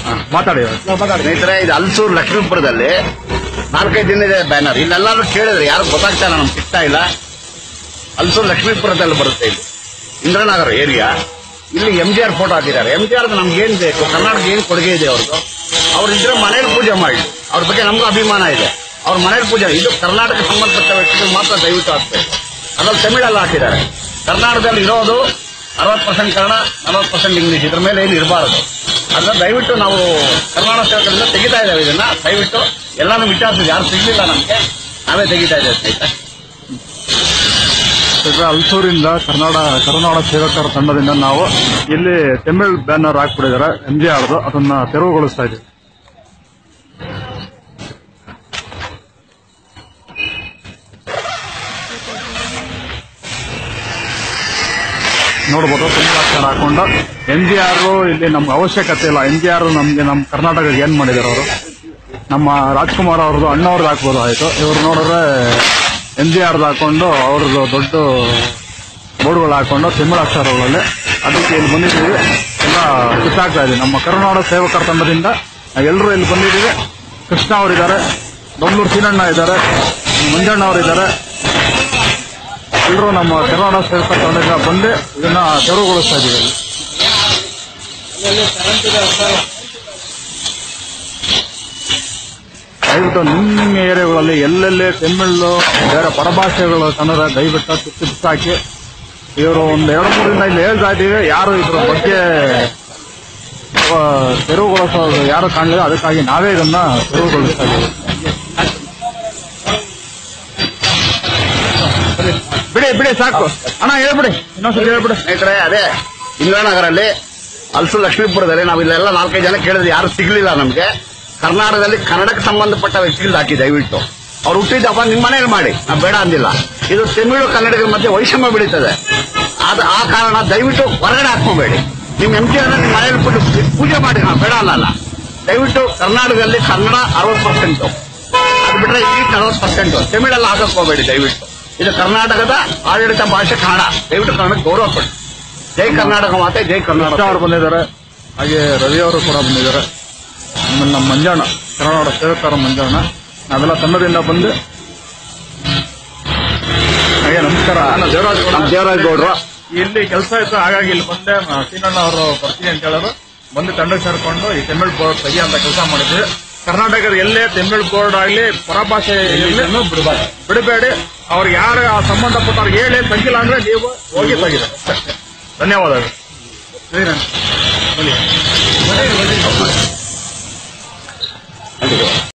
ಮಾತಾಡಿ ಸ್ನೇಹಿತರೆ ಇದು ಹಲ್ಸೂರು ಲಕ್ಷ್ಮೀಪುರದಲ್ಲಿ ನಾಲ್ಕೈದು ದಿನ ಇದೆ ಬ್ಯಾನರ್ ಇಲ್ಲೆಲ್ಲಾರು ಕೇಳಿದ್ರೆ ಯಾರು ಗೊತ್ತಾಗ್ತಾ ಇಲ್ಲ ನಮ್ಗೆ ಸಿಗ್ತಾ ಇಲ್ಲ ಹಲ್ಸೂರು ಲಕ್ಷ್ಮೀಪುರದಲ್ಲಿ ಬರುತ್ತೆ ಇಲ್ಲಿ ಇಂದ್ರನಗರ ಏರಿಯಾ ಇಲ್ಲಿ ಎಂ ಜಿ ಆರ್ ಫೋಟೋ ಹಾಕಿದ್ದಾರೆ ಎಂ ಜಿ ಆರ್ ನಮ್ಗೆ ಏನ್ ಬೇಕು ಕರ್ನಾಟಕ ಏನ್ ಕೊಡುಗೆ ಇದೆ ಅವ್ರದ್ದು ಅವ್ರು ಇದ್ರೆ ಮನೇಲಿ ಪೂಜೆ ಮಾಡಿ ಅವ್ರ ಬಗ್ಗೆ ನಮಗೂ ಅಭಿಮಾನ ಇದೆ ಅವ್ರ ಮನೇಲಿ ಪೂಜೆ ಇದು ಕರ್ನಾಟಕ ಸಂಬಂಧಪಟ್ಟ ವ್ಯಕ್ತಿಗಳು ಮಾತ್ರ ದಯವಿಟ್ಟು ಹಾಕ್ಬೇಕು ಅದ್ರಲ್ಲಿ ತಮಿಳಲ್ಲಿ ಹಾಕಿದ್ದಾರೆ ಕರ್ನಾಟಕದಲ್ಲಿ ಇರೋದು ಅರವತ್ತು ಪರ್ಸೆಂಟ್ ಕನ್ನಡ ನಲವತ್ತು ಪರ್ಸೆಂಟ್ ಇಂಗ್ಲಿಷ್ ಇದ್ರ ಮೇಲೆ ಏನು ಇರಬಾರದು ಅದನ್ನ ದಯವಿಟ್ಟು ನಾವು ಕರ್ನಾಟಕ ಸೇವಕರಿಂದ ತೆಗಿತಾ ಇದ್ದೇವೆ ಇದನ್ನ ದಯವಿಟ್ಟು ಎಲ್ಲಾನು ವಿಚಾರಿಸಿದ್ವಿ ಯಾರು ಸಿಗ್ಲಿಲ್ಲ ನಮ್ಗೆ ನಾವೇ ತೆಗಿತಾ ಇದ್ದೇವೆ ಸ್ನೇಹಿತರೆ ಹಲ್ಸೂರಿಂದ ಕನ್ನಡ ಕರುನಾಡ ಸೇವಕರ ತಂಡದಿಂದ ನಾವು ಇಲ್ಲಿ ತಮಿಳ್ ಬ್ಯಾನರ್ ಹಾಕ್ಬಿಟ್ಟಿದ್ದಾರೆ ಎಂ ಜಿ ಆರ್ದು ಅದನ್ನ ತೆರವುಗೊಳಿಸ್ತಾ ಇದ್ದೀವಿ ನೋಡ್ಬೋದು ತಮಿಳ್ ಅಕ್ಷರ ಹಾಕೊಂಡು ಎಂ ಜಿ ಆರ್ ಇಲ್ಲಿ ನಮ್ಗೆ ಅವಶ್ಯಕತೆ ಇಲ್ಲ ಎಂ ಜಿ ಆರ್ ನಮ್ಗೆ ನಮ್ಮ ಕರ್ನಾಟಕಕ್ಕೆ ಏನ್ ಮಾಡಿದಾರೆ ಅವರು ನಮ್ಮ ರಾಜ್ಕುಮಾರ್ ಅವ್ರದ್ದು ಅಣ್ಣವ್ರದ್ದು ಹಾಕ್ಬೋದು ಆಯ್ತು ಇವ್ರು ನೋಡಿದ್ರೆ ಎಂ ಜಿ ಆರ್ದು ಹಾಕೊಂಡು ಅವ್ರದ್ದು ದೊಡ್ಡ ಬೋರ್ಡ್ಗಳು ಹಾಕೊಂಡು ತಮಿಳ್ ಅಕ್ಷರಗಳಲ್ಲಿ ಅದಕ್ಕೆ ಇಲ್ಲಿ ಬಂದಿದ್ದೀವಿ ಎಲ್ಲ ಕಿತ್ತಾಗ್ತಾ ಇದೆ ನಮ್ಮ ಕರುನಾಡ ಸೇವಕರ ತಂಡದಿಂದ ಎಲ್ಲರೂ ಇಲ್ಲಿ ಬಂದಿದ್ದೀವಿ ಕೃಷ್ಣ ಅವರಿದ್ದಾರೆ ದೊಂಬಲೂರು ಸೀನಣ್ಣ ಇದ್ದಾರೆ ಮಂಜಣ್ಣ ಅವರಿದ್ದಾರೆ ಎಲ್ಲರೂ ನಮ್ಮ ಕರುನಾಡ ಸೇವಕರ ತಂಡದಿಂದ ಬಂದು ಇದನ್ನ ತೆರವುಗೊಳಿಸ್ತಾ ಇದ್ದೀವಿ ಇಲ್ಲಿ. ದಯವಿಟ್ಟು ನಿಮ್ಮ ನಿಮ್ಮ ಏರಿಯಾಗಳಲ್ಲಿ ಎಲ್ಲೆಲ್ಲಿ ತಮಿಳು ಬೇರೆ ಪರಭಾಷೆಗಳು ಕನ್ನಡ ದಯವಿಟ್ಟು ತುತ್ತಿ ಬಿಸಾಕಿ ಇವರು ಒಂದು ಎರಡು ಮೂರಿಂದ ಇಲ್ಲಿ ಹೇಳ್ತಾ ಇದ್ದೀವಿ ಯಾರು ಇದ್ರ ಬಗ್ಗೆ ಆ, ತೆರವುಗೊಳಿಸೋದು ಯಾರು ಕಾಣಲಿಲ್ಲ ಅದಕ್ಕಾಗಿ ನಾವೇ ಇದನ್ನ ತೆರವುಗೊಳಿಸ್ತಾ ಇದ್ದೀವಿ ಬಿಡಿ ಬಿಡಿ ಸಾಕು ಅಣ್ಣ ಹೇಳ್ಬಿಡಿ ಇನ್ನೊಂದ್ಸಲ ಹೇಳ್ಬಿಡಿ ಸ್ನೇಹಿತರೆ ಅದೇ ಇಂದ್ರಾನಗರಲ್ಲಿ ಹಲ್ಸು ಲಕ್ಷ್ಮೀಪುರದಲ್ಲಿ ನಾವು ಇಲ್ಲೆಲ್ಲ ನಾಲ್ಕೈದು ಜನ ಕೇಳಿದ್ರೆ ಯಾರು ಸಿಗ್ಲಿಲ್ಲ ನಮ್ಗೆ ಕರ್ನಾಟಕದಲ್ಲಿ ಕನ್ನಡಕ್ಕೆ ಸಂಬಂಧಪಟ್ಟ ವ್ಯಕ್ತಿಗಳು ಹಾಕಿ ದಯವಿಟ್ಟು ಅವ್ರು ಹುಟ್ಟಿದ ಹಬ್ಬ ನಿಮ್ಮ ಮನೇಲಿ ಮಾಡಿ ನಾವು ಬೇಡ ಅಂದಿಲ್ಲ ಇದು ತಮಿಳು ಕನ್ನಡಿಗರ ಮಧ್ಯೆ ವೈಷಮ್ಯ ಬೆಳೀತದೆ ಆದ ಆ ಕಾರಣ ದಯವಿಟ್ಟು ಹೊರಗಡೆ ಹಾಕೋಬೇಡಿ ನಿಮ್ ಎಂ ಜಿ ನಿಮ್ಮ ಮನೇಲಿ ಬಿಟ್ಟು ಪೂಜೆ ಮಾಡಿ ನಾವು ಬೇಡ ಅನ್ನಲ್ಲ ದಯವಿಟ್ಟು ಕರ್ನಾಟಕದಲ್ಲಿ ಕನ್ನಡ ಅರವತ್ತು ಪರ್ಸೆಂಟ್ ಅದು ಬಿಟ್ರೆ ಇಂಗ್ಲಿಷ್ ನಲವತ್ತು ಪರ್ಸೆಂಟ್ ತಮಿಳಲ್ಲಿ ಹಾಕಕ್ ಹೋಗಬೇಡಿ ದಯವಿಟ್ಟು ಇದು ಕರ್ನಾಟಕದ ಆಡಳಿತ ಭಾಷೆ ಕನ್ನಡ ದಯವಿಟ್ಟು ಕನ್ನಡ ಗೌರವ ಕೊಡಿ ಜೈ ಕರ್ನಾಟಕ ಮಾತೆ ಜೈ ಕರ್ನಾಟಕ ಅವರು ಬಂದಿದ್ದಾರೆ ಹಾಗೆ ರವಿ ಅವರು ಕೂಡ ಬಂದಿದ್ದಾರೆ ಆಮೇಲೆ ನಮ್ಮ ಮಂಜಣ್ಣ ಕನ್ನಡ ಸೇವಕರ ಮಂಜಣ್ಣ ನಾವೆಲ್ಲ ತಂಡದಿಂದ ಬಂದು ಹಾಗೆ ನಮಸ್ಕಾರ ನಾನು ದೇವರಾಜ್ ಗೌಡ. ನಮ್ಮ ದೇವರಾಜ್ ಗೌಡ್ರು ಇಲ್ಲಿ ಕೆಲಸ ಇತ್ತು ಹಾಗಾಗಿ ಇಲ್ಲಿ ಬಂದೆ ಮ- ಸೀನಣ್ಣ ಅವರು ಬರ್ತೀನಿ ಅಂತ ಹೇಳಿದ್ರು ಬಂದು ತಂಡಕ್ಕೆ ಸೇರ್ಕೊಂಡು ಈ ತಮಿಳ್ ಬೋರ್ಡ್ ತೆಗಿ ಅಂತ ಕೆಲಸ ಮಾಡಿದ್ವಿ ಕರ್ನಾಟಕದ ಎಲ್ಲೇ ತಮಿಳ್ ಬೋರ್ಡ್ ಆಗಲಿ ಪರಭಾಷೆ ಇರ್ಲಿ, ಬಿಡಬೇಡಿ ಅವ್ರಿಗೆ ಯಾರು ಆ ಸಂಬಂಧಪಟ್ಟವ್ರಿಗೆ ಹೇಳಿ ತೆಗಿಲ್ಲ ಅಂದ್ರೆ ನೀವು ಹೋಗಿ ತೆಗಿದೆ ಧನ್ಯವಾದಗಳು ಖಂಡಿತ.